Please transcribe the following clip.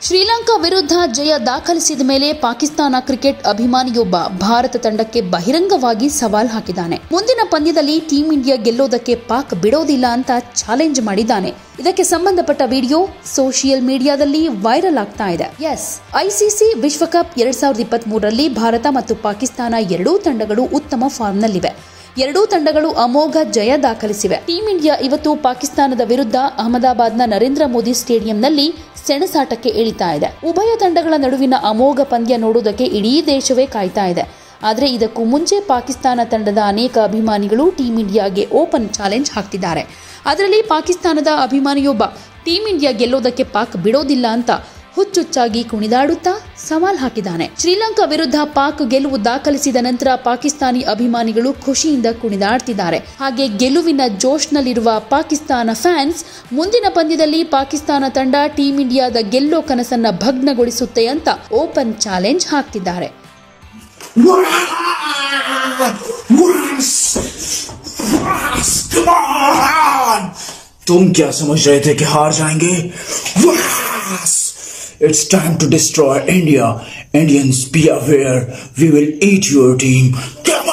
ಶ್ರೀಲಂಕಾ ವಿರುದ್ಧ ಜಯ ದಾಖಲಿಸಿದ ಮೇಲೆ ಪಾಕಿಸ್ತಾನ ಕ್ರಿಕೆಟ್ ಅಭಿಮಾನಿಯೊಬ್ಬ ಭಾರತ ತಂಡಕ್ಕೆ ಬಹಿರಂಗವಾಗಿ ಸವಾಲ್ ಹಾಕಿದ್ದಾನೆ ಮುಂದಿನ ಪಂದ್ಯದಲ್ಲಿ ಟೀಂ ಇಂಡಿಯಾ ಗೆಲ್ಲೋದಕ್ಕೆ ಪಾಕ್ ಬಿಡೋದಿಲ್ಲ ಅಂತ ಚಾಲೆಂಜ್ ಮಾಡಿದ್ದಾನೆ ಇದಕ್ಕೆ ಸಂಬಂಧಪಟ್ಟ ವಿಡಿಯೋ ಸೋಷಿಯಲ್ ಮೀಡಿಯಾದಲ್ಲಿ ವೈರಲ್ ಆಗ್ತಾ ಇದೆ ಎಸ್ ಐಸಿಸಿ ವಿಶ್ವಕಪ್ ಎರಡ್ ಸಾವಿರದ ಇಪ್ಪತ್ತ್ ಮೂರರಲ್ಲಿ ಭಾರತ ಮತ್ತು ಪಾಕಿಸ್ತಾನ ಎರಡೂ ತಂಡಗಳು ಉತ್ತಮ ಫಾರ್ಮ್ನಲ್ಲಿವೆ ಎರಡೂ ತಂಡಗಳು ಅಮೋಘ ಜಯ ದಾಖಲಿಸಿವೆ ಟೀಂ ಇಂಡಿಯಾ ಇವತ್ತು ಪಾಕಿಸ್ತಾನದ ವಿರುದ್ಧ ಅಹಮದಾಬಾದ್ನ ನರೇಂದ್ರ ಮೋದಿ ಸ್ಟೇಡಿಯಂನಲ್ಲಿ ಸೆಣಸಾಟಕ್ಕೆ ಇಳಿತಾ ಇದೆ ಉಭಯ ತಂಡಗಳ ನಡುವಿನ ಅಮೋಘ ಪಂದ್ಯ ನೋಡುವುದಕ್ಕೆ ಇಡೀ ದೇಶವೇ ಕಾಯ್ತಾ ಇದೆ ಆದರೆ ಇದಕ್ಕೂ ಮುಂಚೆ ಪಾಕಿಸ್ತಾನ ತಂಡದ ಅನೇಕ ಅಭಿಮಾನಿಗಳು ಟೀಂ ಇಂಡಿಯಾಗೆ ಓಪನ್ ಚಾಲೆಂಜ್ ಹಾಕ್ತಿದ್ದಾರೆ ಅದರಲ್ಲಿ ಪಾಕಿಸ್ತಾನದ ಅಭಿಮಾನಿಯೊಬ್ಬ ಟೀಂ ಇಂಡಿಯಾ ಗೆಲ್ಲೋದಕ್ಕೆ ಪಾಕ್ ಬಿಡೋದಿಲ್ಲ ಅಂತ ಹುಚ್ಚುಚ್ಚಾಗಿ ಕುಣಿದಾಡುತ್ತಾ ಸವಾಲ್ ಹಾಕಿದ್ದಾನೆ ಶ್ರೀಲಂಕಾ ವಿರುದ್ಧ ಪಾಕ್ ಗೆಲುವು ದಾಖಲಿಸಿದ ನಂತರ ಪಾಕಿಸ್ತಾನಿ ಅಭಿಮಾನಿಗಳು ಖುಷಿಯಿಂದ ಕುಣಿದಾಡ್ತಿದ್ದಾರೆ ಹಾಗೆ ಗೆಲುವಿನ ಜೋಶ್ನಲ್ಲಿರುವ ಪಾಕಿಸ್ತಾನ ಫ್ಯಾನ್ಸ್ ಮುಂದಿನ ಪಂದ್ಯದಲ್ಲಿ ಪಾಕಿಸ್ತಾನ ತಂಡ ಟೀಂ ಇಂಡಿಯಾದ ಗೆಲ್ಲೋ ಕನಸನ್ನ ಭಗ್ನಗೊಳಿಸುತ್ತೆ ಅಂತ ಓಪನ್ ಚಾಲೆಂಜ್ ಹಾಕ್ತಿದ್ದಾರೆ Come on! तुम क्या समझ रहे थे कि हार जाएंगे It's time to destroy India. Indians, be aware. We will eat your team. Come